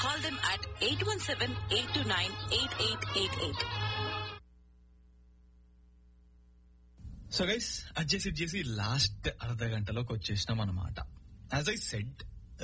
Call them at 817-829-8888. So guys adjust it చేసి last అర్ధ గంటలోకి వచ్చేసినాం అనమాట as I said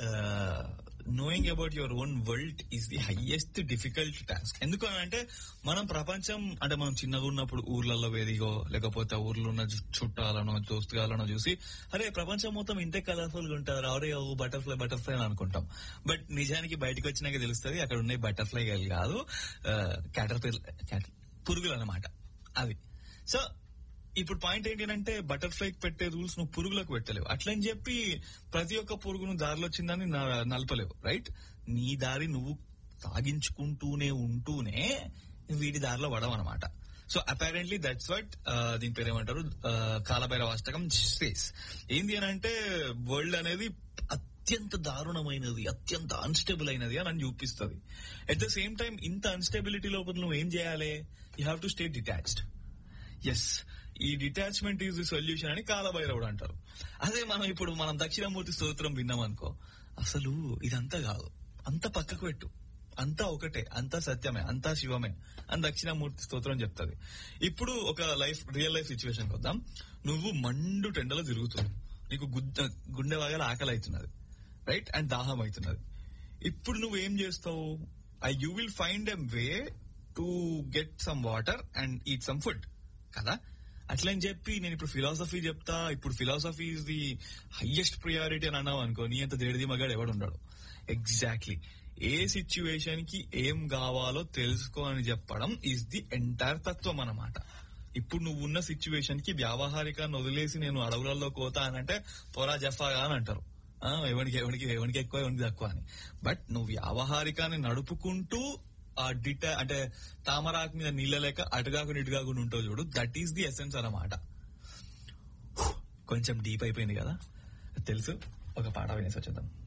knowing about your own world is the highest difficult task ఎందుకు అని అంటే మనం ప్రపంచం అంటే మనం చిన్నగా ఉన్నప్పుడు ఊర్లలో వేదిగో లేకపోతే ఊర్లో ఉన్న చు- చుట్టాలనో దోస్తుగాలనో చూసి అరే ప్రపంచం మొత్తం ఇంతే కలర్ఫుల్ గా ఉంటుంది అరే బటర్ఫ్లై బటర్ఫ్లై అని అనుకుంటాం బట్ నిజానికి బయటకు వచ్చినాక తెలుస్తుంది అక్కడ ఉన్నాయి బటర్ఫ్లై కాదు క్యాటర్ పురుగులు అనమాట అవి సో ఇప్పుడు పాయింట్ ఏంటి అంటే బటర్ఫ్లై పెట్టే రూల్స్ నువ్వు పురుగులకు పెట్టలేవు అట్లని చెప్పి ప్రతి ఒక్క పురుగును దారిలో వచ్చిందని నా- నలపలేవు రైట్ నీ దారి నువ్వు సాగించుకుంటూనే ఉంటూనే వీటి దారిలో పడవన్నమాట సో అపారెంట్లీ దట్స్ వాట్ దీని పేరు ఏమంటారు కాలభైరవ అష్టకం సేస్ ఏంది అని అంటే వరల్డ్ అనేది అత్యంత దారుణమైనది అత్యంత అన్స్టేబుల్ అయినది అని అని చూపిస్తుంది అట్ ద సేమ్ టైం ఇంత అన్స్టెబిలిటీ లోపల నువ్వు ఏం చేయాలి you have to stay detached yes ఈ డిటాచ్మెంట్ ఈజ్ ది సొల్యూషన్ అని కాలభైరవుడు అంటారు అదే మనం ఇప్పుడు మనం దక్షిణామూర్తి స్తోత్రం విన్నాం అనుకో అసలు ఇదంతా కాదు అంత పక్కకు పెట్టు అంతా ఒకటే అంతా సత్యమే అంతా శివమే అని దక్షిణామూర్తి స్తోత్రం చెప్తుంది ఇప్పుడు ఒక లైఫ్ రియల్ లైఫ్ సిచ్యువేషన్ వద్దాం నువ్వు మండు టెండలో తిరుగుతున్నావు నీకు గుద్ద గుండె వాగల ఆకలి అవుతున్నది రైట్ అండ్ దాహం అవుతున్నది ఇప్పుడు నువ్వు ఏం చేస్తావు I you will find a way to get some water and eat some food కదా అట్లని చెప్పి నేను ఇప్పుడు ఫిలాసఫీ చెప్తా ఇప్పుడు philosophy is the highest priority అని అన్నావు అనుకో నీ అంత దేడిది మగాడు ఎవడు ఉండడు ఎగ్జాక్ట్లీ ఏ సిచ్యువేషన్ కి ఏం కావాలో తెలుసుకో అని చెప్పడం ఈజ్ ది ఎంటైర్ తత్వం అన్నమాట ఇప్పుడు నువ్వు ఉన్న సిచ్యువేషన్ కి వ్యావహారికాన్ని వదిలేసి నేను అడవులలో కోతా అని అంటే పొరా జఫాగా అని అంటారు ఆ, ఎవరికి ఎవరికి ఎవరికి ఎక్కువ ఎవరికి తక్కువ అని బట్ నువ్వు వ్యావహారికాన్ని నడుపుకుంటూ ఆ డిట అంటే తామరాకు మీద నీళ్ళ లేక అటుగాకుండా ఇటుగాకుండా ఉంటావు చూడు దట్ ఈస్ ది ఎసెన్స్ అన్నమాట కొంచెం డీప్ అయిపోయింది కదా తెలుసు ఒక పాట వినేసి వచ్చేద్దాం